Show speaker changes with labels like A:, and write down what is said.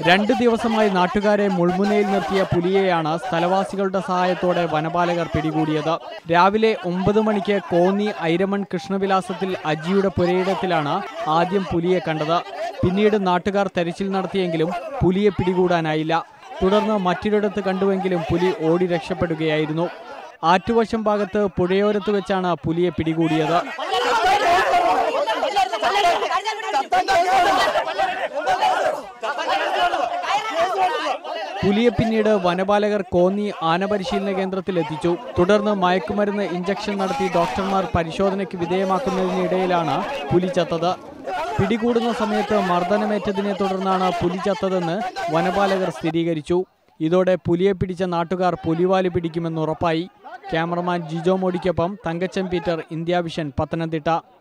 A: രണ്ട് ദിവസമായി നാട്ടുകാരെ മുൾമുനയിൽ നിർത്തിയ പുലിയെയാണ് സ്ഥലവാസികളുടെ സഹായത്തോടെ വനപാലകർ പിടികൂടിയത് രാവിലെ ഒമ്പത് മണിക്ക് കോന്നി ഐരമൺ കൃഷ്ണവിലാസത്തിൽ അജിയുടെ പുരയിടത്തിലാണ് ആദ്യം പുലിയെ കണ്ടത് പിന്നീട് നാട്ടുകാർ തെരച്ചിൽ നടത്തിയെങ്കിലും പുലിയെ പിടികൂടാനായില്ല തുടർന്ന് മറ്റൊരിടത്ത് കണ്ടുവെങ്കിലും പുലി ഓടി രക്ഷപ്പെടുകയായിരുന്നു ആറ്റുവശം ഭാഗത്ത് പുഴയോരത്ത് വെച്ചാണ് പുലിയെ പിടികൂടിയത് പുലിയെ പിന്നീട് വനപാലകർ കോന്നി ആന പരിശീലന കേന്ദ്രത്തിൽ എത്തിച്ചു തുടർന്ന് മയക്കുമരുന്ന് ഇഞ്ചക്ഷൻ നടത്തി ഡോക്ടർമാർ പരിശോധനയ്ക്ക് വിധേയമാക്കുന്നതിനിടയിലാണ് പുലി ചത്തത് പിടികൂടുന്ന സമയത്ത് മർദ്ദനമേറ്റതിനെ തുടർന്നാണ് പുലി ചത്തതെന്ന് വനപാലകർ സ്ഥിരീകരിച്ചു ഇതോടെ പുലിയെ പിടിച്ച നാട്ടുകാർ പുലിവാല് പിടിക്കുമെന്ന് ഉറപ്പായി ക്യാമറമാൻ ജിജോ മോഡിക്കൊപ്പം Thankachan Peter India vision Pathanamthitta